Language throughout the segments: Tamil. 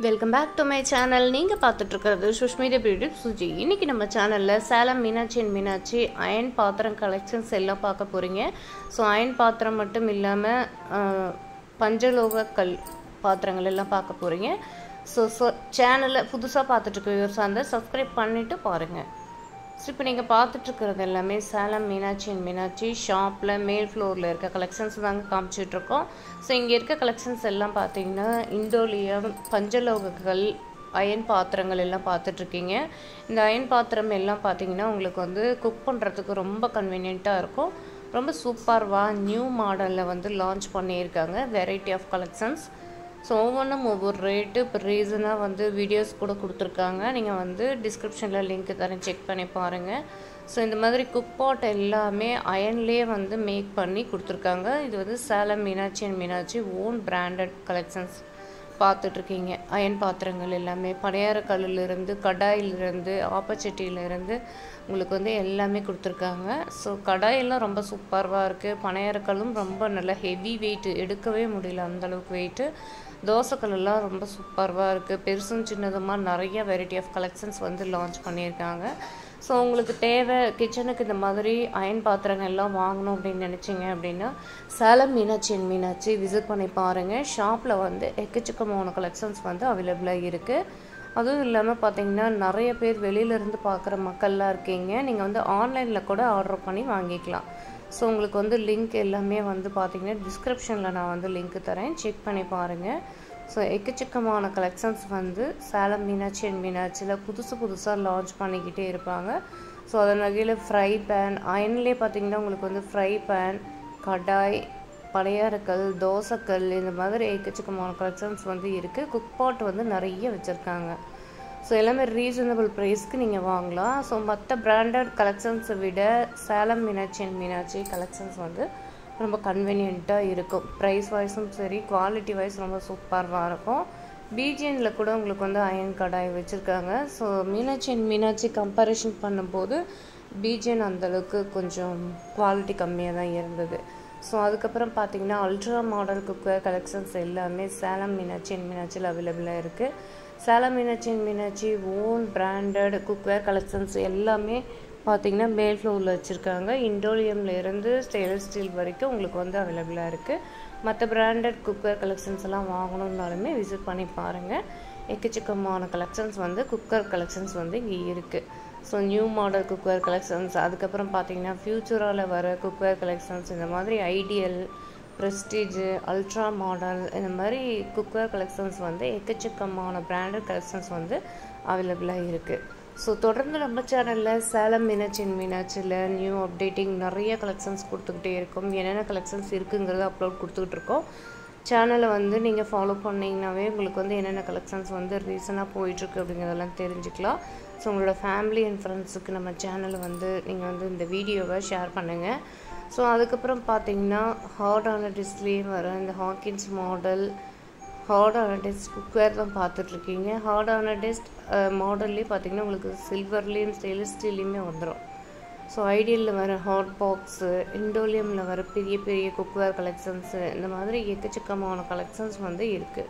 welcome back to my channel நீங்கள் பார்த்துட்ருக்கிறது சுஷ்மிதா பியூட்டி சுஜி இன்றைக்கி நம்ம சேனலில் சேலம் மீனாட்சி அண்ட் மீனாட்சி அயன் பாத்திரம் கலெக்ஷன்ஸ் எல்லாம் பார்க்க போகிறீங்க ஸோ அயன் பாத்திரம் மட்டும் இல்லாமல் பஞ்சலோக கல் பாத்திரங்கள் எல்லாம் பார்க்க போகிறீங்க ஸோ ஸோ சேனலை புதுசாக பார்த்துட்ருக்க வியூர்ஸாக இருந்தால் சப்ஸ்கிரைப் பண்ணிவிட்டு பாருங்கள் ஸோ இப்போ நீங்கள் பார்த்துட்ருக்கிறது எல்லாமே சேலம் மீனாட்சி அண்ட் மீனாட்சி ஷாப்பில் மேல் ஃப்ளோரில் இருக்க கலெக்ஷன்ஸ் தாங்க காமிச்சிட்ருக்கோம் ஸோ இங்கே இருக்க கலெக்ஷன்ஸ் எல்லாம் பார்த்தீங்கன்னா இண்டோலியம் பஞ்சலோகங்கள் அயன் பாத்திரங்கள் எல்லாம் பார்த்துட்ருக்கீங்க இந்த அயன் பாத்திரம் எல்லாம் பார்த்தீங்கன்னா உங்களுக்கு வந்து குக் பண்ணுறதுக்கு ரொம்ப கன்வீனியண்ட்டாக இருக்கும் ரொம்ப சூப்பர்வாக நியூ மாடலில் வந்து லான்ச் பண்ணியிருக்காங்க வெரைட்டி ஆஃப் கலெக்ஷன்ஸ் ஸோ ஒவ்வொன்றும் ஒவ்வொரு ரேட்டு இப்போ ரீசனாக வந்து வீடியோஸ் கூட கொடுத்துருக்காங்க நீங்கள் வந்து டிஸ்கிரிப்ஷனில் லிங்க் தரேன் செக் பண்ணி பாருங்கள் ஸோ இந்த மாதிரி குக் பாட் எல்லாமே அயன்லேயே வந்து மேக் பண்ணி கொடுத்துருக்காங்க இது வந்து Salem Meenakshi and Meenakshi own branded collections பார்த்துட்ருக்கீங்க அயன் பாத்திரங்கள் எல்லாமே படையார கல்லிலிருந்து கடாயிலிருந்து ஆப்பச்சட்டியிலிருந்து உங்களுக்கு வந்து எல்லாமே கொடுத்துருக்காங்க ஸோ கடாயெல்லாம் ரொம்ப சூப்பராக இருக்குது பனையாரக்கல்லும் ரொம்ப நல்ல ஹெவி வெயிட்டு எடுக்கவே முடியல அந்தளவுக்கு வெயிட்டு தோசைக்கல்லாம் ரொம்ப சூப்பராக இருக்குது பெருசும் சின்னதுமாக நிறைய வெரைட்டி ஆஃப் கலெக்ஷன்ஸ் வந்து லான்ச் பண்ணியிருக்காங்க ஸோ உங்களுக்கு தேவை கிச்சனுக்கு இந்த மாதிரி அயன் பாத்திரங்கள் எல்லாம் வாங்கணும் அப்படின்னு நினச்சிங்க அப்படின்னா சேலம் மீனாட்சி அண்ட் மீனாட்சி விசிட் பண்ணி பாருங்கள் ஷாப்பில் வந்து எக்கச்சக்கமான கலெக்ஷன்ஸ் வந்து அவைலபிளாக இருக்குது அதுவும் இல்லாமல் பார்த்தீங்கன்னா நிறைய பேர் வெளியிலேருந்து பார்க்குற மக்கள்லாம் இருக்கீங்க நீங்கள் வந்து ஆன்லைனில் கூட ஆர்டர் பண்ணி வாங்கிக்கலாம் ஸோ உங்களுக்கு வந்து லிங்க் எல்லாமே வந்து பார்த்தீங்கன்னா டிஸ்கிரிப்ஷனில் நான் வந்து லிங்க் தரேன் செக் பண்ணி பாருங்கள் ஸோ எக்கச்சக்கமான கலெக்ஷன்ஸ் வந்து சேலம் மீனாட்சி அண்ட் மீனாட்சியில் புதுசு புதுசாக லான்ச் பண்ணிக்கிட்டே இருப்பாங்க ஸோ அதன் வகையில் ஃப்ரை பேன் அயன்லேயே பார்த்தீங்கன்னா உங்களுக்கு வந்து ஃப்ரை பேன் கடாய் படையாரக்கல் தோசைக்கல் இந்த மாதிரி எக்கச்சக்கமான கலெக்ஷன்ஸ் வந்து இருக்குது குக் பாட் வந்து நிறைய வச்சுருக்காங்க ஸோ எல்லாமே ரீசனபிள் ப்ரைஸ்க்கு நீங்கள் வாங்கலாம் ஸோ மற்ற பிராண்டட் கலெக்ஷன்ஸை விட சேலம் மீனாட்சி அண்ட் மீனாட்சி கலெக்ஷன்ஸ் வந்து ரொம்ப கன்வீனியண்ட்டாக இருக்கும் ப்ரைஸ் வைஸும் சரி குவாலிட்டி வைஸ் ரொம்ப சூப்பராக இருக்கும் பிஜிஎனில் கூட உங்களுக்கு வந்து அயன் கடாய் வச்சுருக்காங்க so Meenakshi and Meenakshi comparison பண்ணும்போது பிஜிஎன் அந்தளவுக்கு கொஞ்சம் குவாலிட்டி கம்மியாக தான் இருந்தது ஸோ அதுக்கப்புறம் பார்த்தீங்கன்னா அல்ட்ரா மாடல் குக்கர் கலெக்ஷன்ஸ் எல்லாமே சேலம் மீனாட்சி அண்ட் மீனாட்சியில் அவைலபிளாக இருக்குது Salem Meenakshi and Meenakshi own branded cookware collections எல்லாமே பார்த்தீங்கன்னா மேல் ஃப்ளோரில் வச்சுருக்காங்க இண்டோலியமில் இருந்து ஸ்டெயின்லெஸ் ஸ்டீல் வரைக்கும் உங்களுக்கு வந்து அவைலபிளாக இருக்குது மற்ற பிராண்டட் குக்கர் கலெக்ஷன்ஸ் எல்லாம் வாங்கணுன்னாலுமே விசிட் பண்ணி பாருங்கள் எக்கச்சக்கமான கலெக்ஷன்ஸ் வந்து குக்கர் கலெக்ஷன்ஸ் வந்து இங்கே இருக்குது so new model cookware collections அதுக்கப்புறம் பார்த்தீங்கன்னா ஃப்யூச்சரால் வர குக்வேர் கலெக்ஷன்ஸ் இந்த மாதிரி ஐடியல் ப்ரெஸ்டீஜு அல்ட்ரா மாடல் இந்த மாதிரி குக்வேர் கலெக்ஷன்ஸ் வந்து எக்கச்சக்கமான பிராண்டட் கலெக்ஷன்ஸ் வந்து அவைலபிளாக இருக்குது ஸோ தொடர்ந்து நம்ம சேனலில் சேலம் மீனாட்சி மீனாட்சியில் நியூ அப்டேட்டிங் நிறைய கலெக்ஷன்ஸ் கொடுத்துக்கிட்டே இருக்கும் என்னென்ன கலெக்ஷன்ஸ் இருக்குங்கிறத அப்லோட் கொடுத்துக்கிட்டு இருக்கோம் சேனலை வந்து நீங்கள் ஃபாலோ பண்ணிங்கனாவே உங்களுக்கு வந்து என்னென்ன கலெக்ஷன்ஸ் வந்து ரீசனாக போயிட்டுருக்கு அப்படிங்கிறதெல்லாம் தெரிஞ்சுக்கலாம் ஸோ உங்களோட ஃபேமிலி அண்ட் ஃப்ரெண்ட்ஸுக்கு நம்ம சேனலை வந்து நீங்கள் வந்து இந்த வீடியோவை ஷேர் பண்ணுங்கள் ஸோ அதுக்கப்புறம் பார்த்தீங்கன்னா ஹார்டான டிஸ்லேயே வர இந்த ஹாக்கின்ஸ் மாடல் ஹார்டான டெஸ்ட் குக்வேர் தான் பார்த்துட்ருக்கீங்க ஹார்டான டெஸ்ட் மாடல்லே பார்த்தீங்கன்னா உங்களுக்கு சில்வர்லேயும் ஸ்டெயின்லெஸ் ஸ்டீல்லையுமே வந்துடும் ஸோ ஐடியலில் வர ஹாட் பாக்ஸு இண்டோலியமில் வர பெரிய பெரிய குக்வேர் கலெக்ஷன்ஸு இந்த மாதிரி எக்கச்சக்கமான கலெக்ஷன்ஸ் வந்து இருக்குது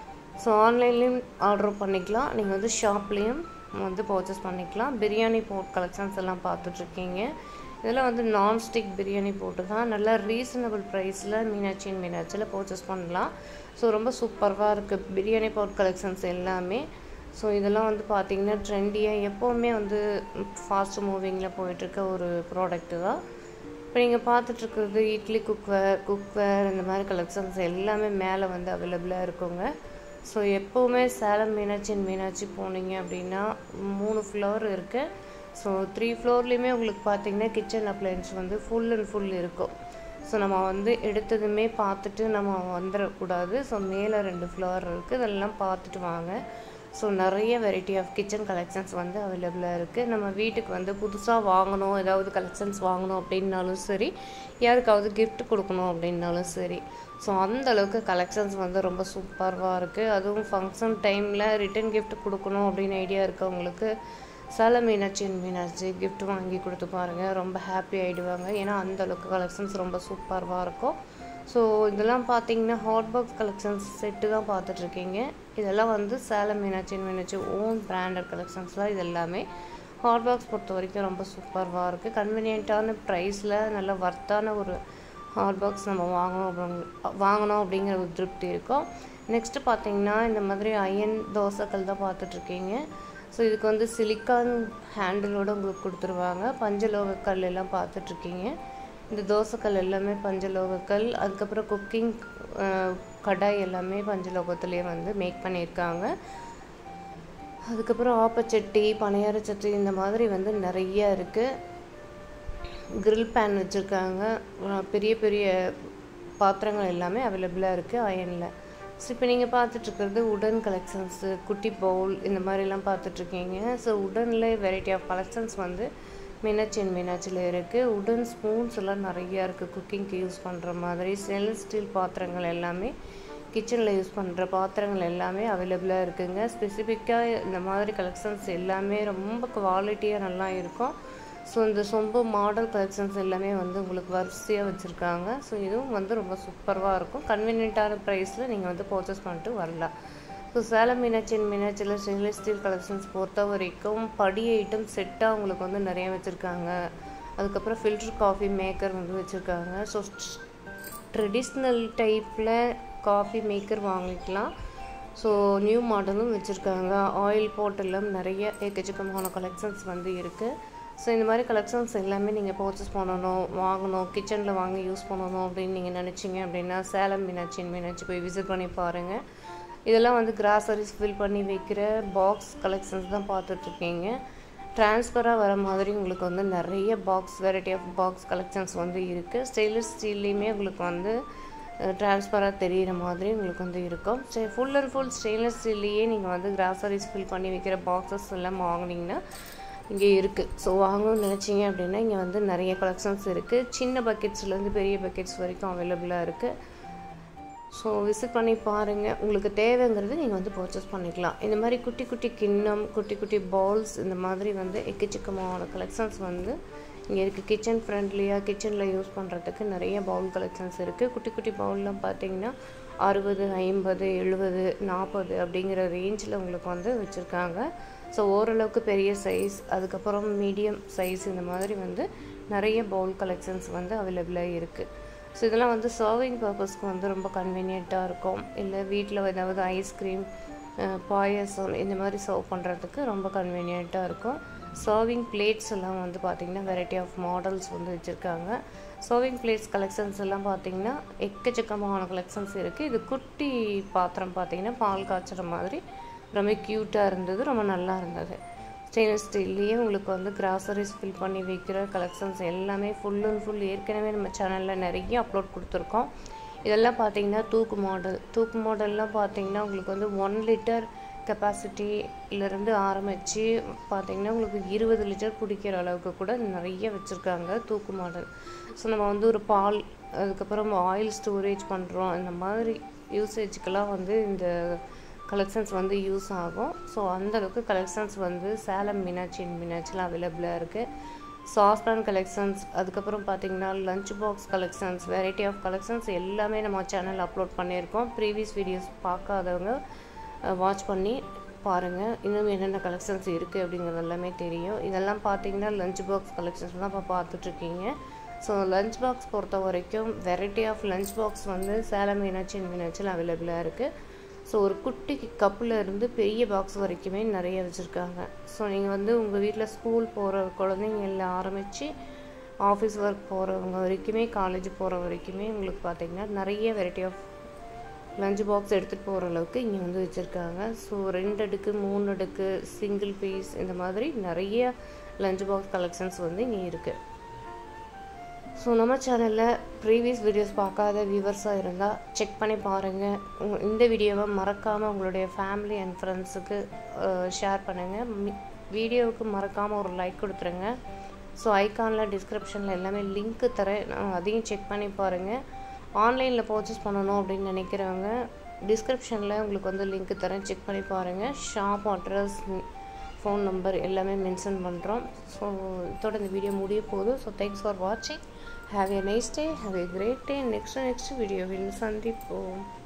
ஸோ ஆன்லைன்லேயும் ஆர்டர் பண்ணிக்கலாம் நீங்கள் வந்து ஷாப்லேயும் வந்து பர்ச்சேஸ் பண்ணிக்கலாம் பிரியாணி போட் கலெக்ஷன்ஸ் எல்லாம் பார்த்துட்ருக்கீங்க இதெல்லாம் வந்து நான்ஸ்டிக் பிரியாணி போட்டு தான் நல்லா ரீசனபிள் ப்ரைஸில் மீனாட்சி அண்ட் மீனாட்சியில் பர்ச்சேஸ் பண்ணலாம் ஸோ ரொம்ப சூப்பராக இருக்குது பிரியாணி பவுட் கலெக்ஷன்ஸ் எல்லாமே ஸோ இதெல்லாம் வந்து பார்த்திங்கன்னா ட்ரெண்டியாக எப்போவுமே வந்து ஃபாஸ்ட் மூவிங்கில் போயிட்டுருக்க ஒரு ப்ராடக்ட்டு தான் இப்போ நீங்கள் பார்த்துட்ருக்கிறது இட்லி குக்வேர் குக்வேர் இந்த மாதிரி கலெக்ஷன்ஸ் எல்லாமே மேலே வந்து அவைலபிளாக இருக்குங்க ஸோ எப்போவுமே சேலம் மீனாட்சி அண்ட் மீனாட்சி போனீங்க அப்படின்னா மூணு ஃப்ளோர் இருக்குது ஸோ த்ரீ ஃப்ளோர்லேயுமே உங்களுக்கு பார்த்தீங்கன்னா கிச்சன் அப்ளையன்ஸ் வந்து ஃபுல் அண்ட் ஃபுல் இருக்கும் ஸோ நம்ம வந்து எடுத்ததுமே பார்த்துட்டு நம்ம வந்துடக்கூடாது ஸோ மேலே ரெண்டு ஃப்ளோர் இருக்குது இதெல்லாம் பார்த்துட்டு வாங்க ஸோ நிறைய வெரைட்டி ஆஃப் கிச்சன் கலெக்ஷன்ஸ் வந்து அவைலபிளாக இருக்குது நம்ம வீட்டுக்கு வந்து புதுசாக வாங்கணும் ஏதாவது கலெக்ஷன்ஸ் வாங்கணும் அப்படின்னாலும் சரி யாருக்காவது கிஃப்ட் கொடுக்கணும் அப்படின்னாலும் சரி ஸோ அந்த அளவுக்கு கலெக்ஷன்ஸ் வந்து ரொம்ப சூப்பராக இருக்குது அதுவும் ஃபங்க்ஷன் டைமில் ரிட்டன் கிஃப்ட் கொடுக்கணும் அப்படின்னு ஐடியா இருக்கவங்களுக்கு சேல மீனாட்சி மீனாட்சி கிஃப்ட் வாங்கி கொடுத்து பாருங்கள் ரொம்ப ஹாப்பி ஆகிடுவாங்க ஏன்னா அந்த அளவுக்கு கலெக்ஷன்ஸ் ரொம்ப சூப்பராக இருக்கும் ஸோ இதெல்லாம் பார்த்தீங்கன்னா ஹாட் பாக்ஸ் கலெக்ஷன்ஸ் செட்டு தான் பார்த்துட்ருக்கீங்க இதெல்லாம் வந்து சேலம் மீனாட்சி மீனாட்சி ஓன் பிராண்டட் கலெக்ஷன்ஸ்லாம் இது எல்லாமே ஹாட் பாக்ஸ் பொறுத்த வரைக்கும் ரொம்ப சூப்பராக இருக்குது கன்வீனியண்ட்டான ப்ரைஸில் நல்ல ஒர்த்தான ஒரு ஹாட் பாக்ஸ் நம்ம வாங்கணும் அப்படிங்க வாங்கணும் அப்படிங்கிற ஒரு திருப்தி இருக்கும் நெக்ஸ்ட்டு பார்த்தீங்கன்னா இந்த மாதிரி அயன் தோசைக்கல் தான் பார்த்துட்ருக்கீங்க ஸோ இதுக்கு வந்து சிலிக்கான் ஹேண்டிலோடு உங்களுக்கு கொடுத்துருவாங்க பஞ்சலோக கல் எல்லாம் பார்த்துட்ருக்கீங்க இந்த தோசைக்கல் எல்லாமே பஞ்சலோகக்கல் அதுக்கப்புறம் குக்கிங் கடாய் எல்லாமே பஞ்சலோகத்துலேயே வந்து மேக் பண்ணியிருக்காங்க அதுக்கப்புறம் ஆப்பச்சட்டி பனையார சட்டி இந்த மாதிரி வந்து நிறைய இருக்குது கிரில் பேன் வச்சுருக்காங்க பெரிய பெரிய பாத்திரங்கள் எல்லாமே அவைலபிளாக இருக்குது அயனில் ஸோ இப்போ நீங்கள் பார்த்துட்ருக்கிறது உடன் கலெக்ஷன்ஸு குட்டி பவுல் இந்த மாதிரிலாம் பார்த்துட்ருக்கீங்க ஸோ உடனில் வெரைட்டி ஆஃப் கலெக்ஷன்ஸ் வந்து மீனாட்சி அண்ட் மீனாட்சியில் இருக்குது உடன் ஸ்பூன்ஸ் எல்லாம் நிறையா இருக்குது குக்கிங்க்கு யூஸ் பண்ணுற மாதிரி ஸ்டெயின்லெஸ் ஸ்டீல் பாத்திரங்கள் எல்லாமே கிச்சனில் யூஸ் பண்ணுற பாத்திரங்கள் எல்லாமே அவைலபிளாக இருக்குங்க ஸ்பெசிஃபிக்காக இந்த மாதிரி கலெக்ஷன்ஸ் எல்லாமே ரொம்ப குவாலிட்டியாக நல்லா இருக்கும் ஸோ இந்த சொம்பு மாடல் கலெக்ஷன்ஸ் எல்லாமே வந்து உங்களுக்கு வரிசையாக வச்சுருக்காங்க ஸோ இதுவும் வந்து ரொம்ப சூப்பராக இருக்கும் கன்வீனியண்ட்டான ப்ரைஸில் நீங்கள் வந்து பர்ச்சேஸ் பண்ணிட்டு வரலாம் ஸோ சேலம் மீனாட்சி மீனாட்சியில் ஸ்டெயின்லெஸ் ஸ்டீல் கலெக்ஷன்ஸ் பொறுத்த வரைக்கும் படி ஐட்டம் செட்டாக உங்களுக்கு வந்து நிறைய வச்சுருக்காங்க அதுக்கப்புறம் ஃபில்டர் காஃபி மேக்கர் வந்து வச்சுருக்காங்க ஸோ ட்ரெடிஷ்னல் டைப்பில் காஃபி மேக்கர் வாங்கிக்கலாம் ஸோ நியூ மாடலும் வச்சுருக்காங்க ஆயில் போட்டெல்லாம் நிறைய ஏக்கச்சக்கமான கலெக்ஷன்ஸ் வந்து இருக்குது ஸோ இந்த மாதிரி கலெக்ஷன்ஸ் எல்லாமே நீங்கள் பர்ச்சேஸ் பண்ணணும் வாங்கணும் கிச்சனில் வாங்கி யூஸ் பண்ணணும் அப்படின்னு நீங்கள் நினச்சிங்க அப்படின்னா சேலம் மீனாட்சி மீனாட்சி போய் விசிட் பண்ணி பாருங்கள் இதெல்லாம் வந்து கிராசரிஸ் ஃபில் பண்ணி வைக்கிற பாக்ஸ் கலெக்ஷன்ஸ் தான் பார்த்துட்ருக்கீங்க ட்ரான்ஸ்ஃபராக வர மாதிரி உங்களுக்கு வந்து நிறைய box variety of box collections வந்து இருக்குது ஸ்டெயின்லெஸ் ஸ்டீல்லையுமே உங்களுக்கு வந்து ட்ரான்ஸ்ஃபராக தெரிகிற மாதிரி உங்களுக்கு வந்து இருக்கும் சரி ஃபுல் அண்ட் ஃபுல் ஸ்டெயின்லெஸ் ஸ்டீல்லையே நீங்கள் வந்து கிராசரிஸ் ஃபில் பண்ணி வைக்கிற பாக்ஸஸ் எல்லாம் வாங்கினீங்கன்னா இங்கே இருக்குது ஸோ வாங்கணும்னு நினச்சிங்க அப்படின்னா இங்கே வந்து நிறைய கலெக்ஷன்ஸ் இருக்குது சின்ன பக்கெட்ஸ்லேருந்து பெரிய பக்கெட்ஸ் வரைக்கும் அவைலபிளாக இருக்குது ஸோ விசிட் பண்ணி பாருங்கள் உங்களுக்கு தேவைங்கிறது நீங்கள் வந்து பர்ச்சேஸ் பண்ணிக்கலாம் இந்த மாதிரி குட்டி குட்டி கிண்ணம் குட்டி குட்டி பவுல்ஸ் இந்த மாதிரி வந்து எக்கச்சக்கமான கலெக்ஷன்ஸ் வந்து இங்கே இருக்குது கிச்சன் ஃப்ரெண்ட்லியாக கிச்சனில் யூஸ் பண்ணுறதுக்கு நிறைய பவுல் கலெக்ஷன்ஸ் இருக்குது குட்டி குட்டி பவுல்லாம் பார்த்தீங்கன்னா அறுபது ஐம்பது எழுபது நாற்பது அப்படிங்கிற ரேஞ்சில் உங்களுக்கு வந்து வச்சுருக்காங்க ஸோ ஓரளவுக்கு பெரிய சைஸ் அதுக்கப்புறம் மீடியம் சைஸ் இந்த மாதிரி வந்து நிறைய பவுல் கலெக்ஷன்ஸ் வந்து அவைலபிளாக இருக்குது ஸோ இதெல்லாம் வந்து சர்விங் பர்பஸ்க்கு வந்து ரொம்ப கன்வீனியண்ட்டாக இருக்கும் இல்லை வீட்டில் ஏதாவது ஐஸ்கிரீம் பாயசம் இந்த மாதிரி சர்வ் பண்ணுறதுக்கு ரொம்ப கன்வீனியண்ட்டாக இருக்கும் சர்விங் பிளேட்ஸ் எல்லாம் வந்து பார்த்திங்கன்னா வெரைட்டி ஆஃப் மாடல்ஸ் வந்து வச்சுருக்காங்க சர்விங் பிளேட்ஸ் கலெக்ஷன்ஸ் எல்லாம் பார்த்திங்கன்னா எக்கச்சக்கமான கலெக்ஷன்ஸ் இருக்குது இது குட்டி பாத்திரம் பார்த்திங்கன்னா பால் காய்ச்சுற மாதிரி ரொம்ப க்யூட்டாக இருந்தது ரொம்ப நல்லா இருந்தது ஸ்டெயின்லெஸ் ஸ்டீல்லையே உங்களுக்கு வந்து கிராசரிஸ் ஃபில் பண்ணி வைக்கிற கலெக்ஷன்ஸ் எல்லாமே ஃபுல் அண்ட் ஃபுல் ஏற்கனவே நம்ம சேனலில் நிறைய அப்லோட் கொடுத்துருக்கோம் இதெல்லாம் பார்த்தீங்கன்னா தூக்கு மாடல் தூக்கு மாடல்லாம் பார்த்தீங்கன்னா உங்களுக்கு வந்து ஒன் லிட்டர் கெப்பாசிட்டியிலேருந்து ஆரம்பித்து பார்த்தீங்கன்னா உங்களுக்கு இருபது லிட்டர் பிடிக்கிற அளவுக்கு கூட நிறைய வச்சுருக்காங்க தூக்கு மாடல் ஸோ நம்ம வந்து ஒரு பால் அதுக்கப்புறம் ஆயில் ஸ்டோரேஜ் பண்ணுறோம் இந்த மாதிரி யூசேஜுக்கெல்லாம் வந்து இந்த கலெக்ஷன்ஸ் வந்து யூஸ் ஆகும் ஸோ அந்தளவுக்கு கலெக்ஷன்ஸ் வந்து சேலம் மீனாட்சி மீனாட்சியில் அவைலபிளாக இருக்குது சாஸ்பேன் கலெக்ஷன்ஸ் அதுக்கப்புறம் பார்த்தீங்கன்னா lunch box collections variety of collections எல்லாமே நம்ம சேனல் அப்லோட் பண்ணியிருக்கோம் ப்ரீவியஸ் வீடியோஸ் பார்க்காதவங்க வாட்ச் பண்ணி பாருங்கள் இன்னும் என்னென்ன கலெக்ஷன்ஸ் இருக்குது அப்படிங்கிறது எல்லாமே தெரியும் இதெல்லாம் பார்த்தீங்கன்னா லஞ்ச் பாக்ஸ் கலெக்ஷன்ஸ் தான் இப்போ பார்த்துட்ருக்கீங்க ஸோ லஞ்ச் பாக்ஸ் பொறுத்த வரைக்கும் வெரைட்டி ஆஃப் லஞ்ச் பாக்ஸ் வந்து சேலம் மீனாட்சி மீனாட்சியில் அவைலபிளாக இருக்குது ஸோ ஒரு குட்டி கப்பில் இருந்து பெரிய பாக்ஸ் வரைக்குமே நிறைய வச்சுருக்காங்க ஸோ நீங்கள் வந்து உங்கள் வீட்டில் ஸ்கூல் போகிற குழந்தைங்க எல்லாம் ஆரம்பித்து ஆஃபீஸ் ஒர்க் போகிறவங்க வரைக்குமே காலேஜ் போகிற வரைக்குமே உங்களுக்கு பார்த்திங்கன்னா நிறைய வெரைட்டி ஆஃப் லஞ்ச் பாக்ஸ் எடுத்துகிட்டு போகிற அளவுக்கு இங்கே வந்து வச்சுருக்காங்க ஸோ ரெண்டு அடுக்கு மூணு அடுக்கு சிங்கிள் பீஸ் இந்த மாதிரி நிறைய லஞ்ச் பாக்ஸ் கலெக்ஷன்ஸ் வந்து இங்கே இருக்குது ஸோ நம்ம சேனலில் ப்ரீவியஸ் வீடியோஸ் பார்க்காத வியூவர்ஸாக இருந்தால் செக் பண்ணி பாருங்கள் உங்க- இந்த வீடியோவை மறக்காமல் உங்களுடைய ஃபேமிலி அண்ட் ஃப்ரெண்ட்ஸுக்கு ஷேர் பண்ணுங்கள் வீடியோவுக்கு மறக்காமல் ஒரு லைக் கொடுத்துருங்க ஸோ ஐகானில் டிஸ்கிரிப்ஷனில் எல்லாமே லிங்க்கு தரேன் நான் அதையும் செக் பண்ணி பாருங்கள் ஆன்லைனில் பர்ச்சேஸ் பண்ணணும் அப்படின்னு நினைக்கிறவங்க டிஸ்கிரிப்ஷனில் உங்களுக்கு வந்து லிங்க் தரேன் செக் பண்ணி பாருங்கள் ஷாப் அட்ரஸ் ஃபோன் நம்பர் எல்லாமே மென்ஷன் பண்ணுறோம் ஸோ இதோட இந்த வீடியோ முடிய போகுது ஸோ தேங்க்ஸ் ஃபார் வாட்சிங் have a nice day have a great day next next வீடியோவில் சந்திப்போம்